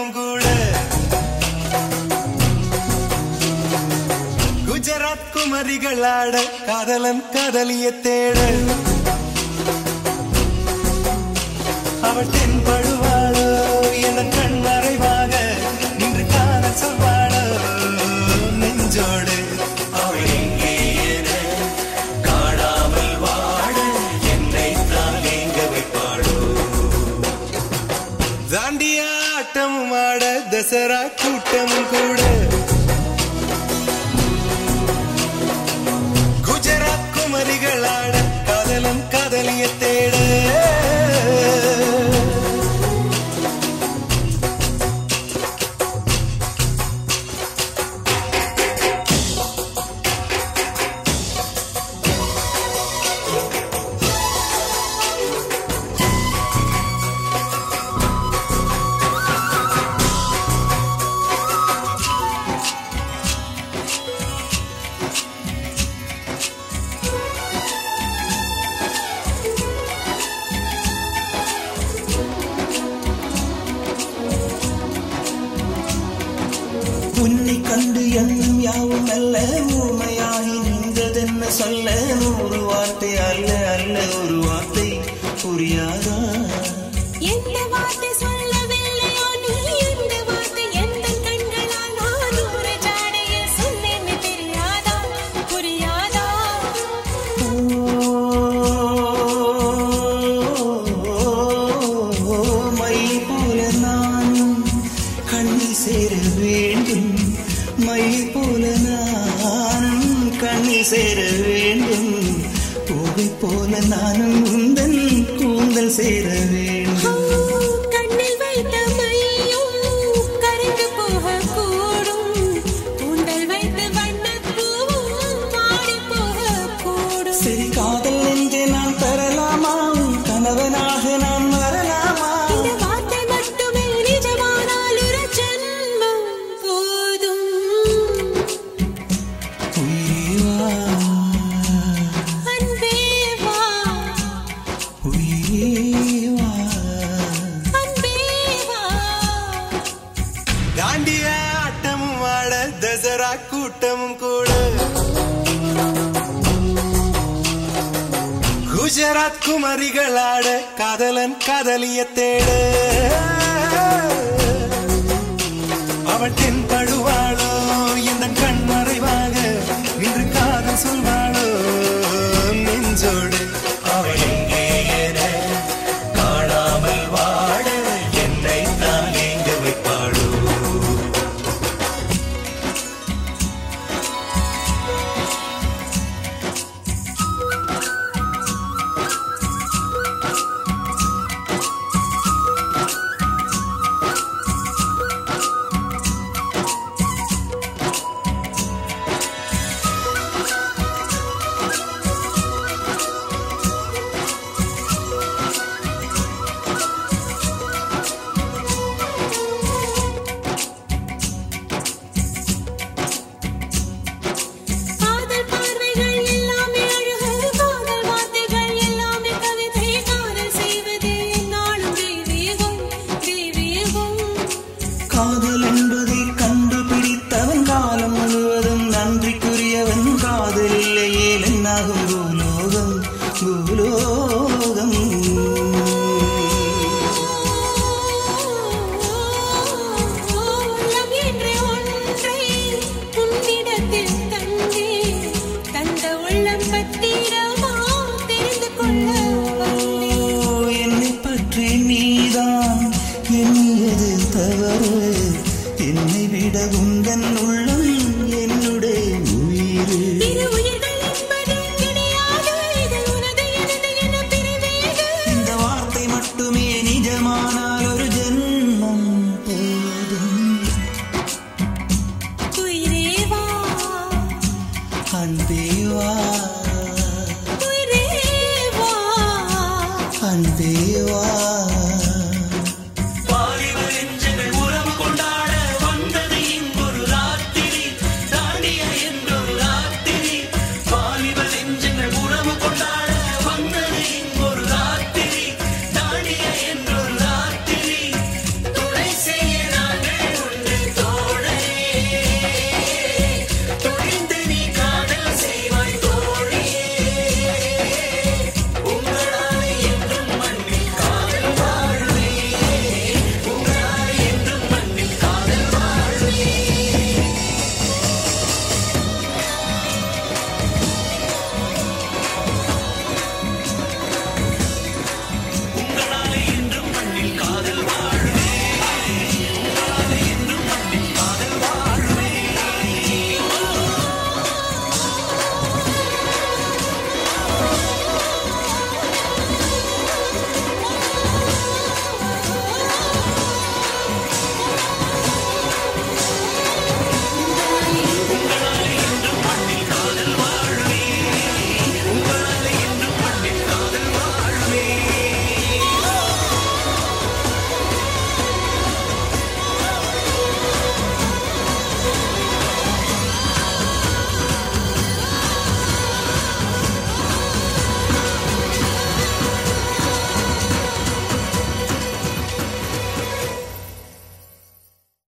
கூட்டமும் கூட குஜராத் குமரிகளாட காதலன் காதலிய தேட அவள் தென்படுவாளோ என கண் மறைவாக நின்று காண சொல்வாளோ நெஞ்சோடு அவள் எங்கே என காணாமல் வாட என்னை தான் எங்க வைப்பாளோ தாண்டியா ஆட்டமும் ஆட தசரா கூட்டமும் கூட குஜராத் குமரிகளாட காதலன் காதலிய தேட உன்னை கண்டு எண்ணம் யாவும் அல்ல ஊமையாகி நின்றதென்ன சொல்ல நூறு வார்த்தை அல்ல அல்ல ஒரு வார்த்தை புரியாதா எந்த வார்த்தை சொல்லவில்லையோ நீ எந்த வார்த்தை எந்த கண்களால் நான் ஒரு ஜாடையில் சொன்னேன்னு தெரியாதா புரியாதா ஓ, மை போல நானும் கண்ணி சேர வேண்டும் மை போல நானும் கண்ணி சேர வேண்டும் பூவை போல நானும் உந்தன் கூந்தல் சேர வேண்டும் கண்ணில் வைத்த மையும் கரைந்து போகக்கூடும் கூந்தல் வைத்த வண்ணப்பூவும் மாறி போகக்கூடும் சரி காதல் என்று நான் தரலாமா உன் கணவனாக நான் வரலாமா இந்த வார்த்தை மட்டுமே நிஜமானால் ஒரு ஜென்மம் போதும் உயிரே வா அன்பே வா உயிரே வா அன்பே வா தாண்டிய ஆட்டமும் ஆட தசரா கூட்டமும் கூட குஜராத் குமரிகளாட காதலன் காதலிய தேட அவள் தென்படுவாளோ இந்த கண் மறைவாக இன்று காதல் சொல்வாளோ நெஞ்சோடு அவள் எங்கே என காணாமல் வாட என்னை தான் எங்க வைப்பாளோ காதல் பார்வைகள் எல்லாமே அழகு காதல் வார்த்தைகள் எல்லாமே கவிதை காதல் செய்வதே நாளும் தெய்வீகம் தெய்வீகம் காதல் என்பதை கண்டுபிடித்தவன் காலம் முழுவதும் நன்றிக்குரியவன் காதல் இல்லையே என்னாகும் பூலோகம் பூலோகம் உள்ளம் என்ற ஒன்றை உன்னிடத்தில் தந்தே தந்த உள்ளம் பத்திரமா தெரிந்து கொள்ள வந்தேன் ஓ, என்னை பற்றி நீதான் எண்ணியது தவறு என்னை விட உந்தன் உள்ள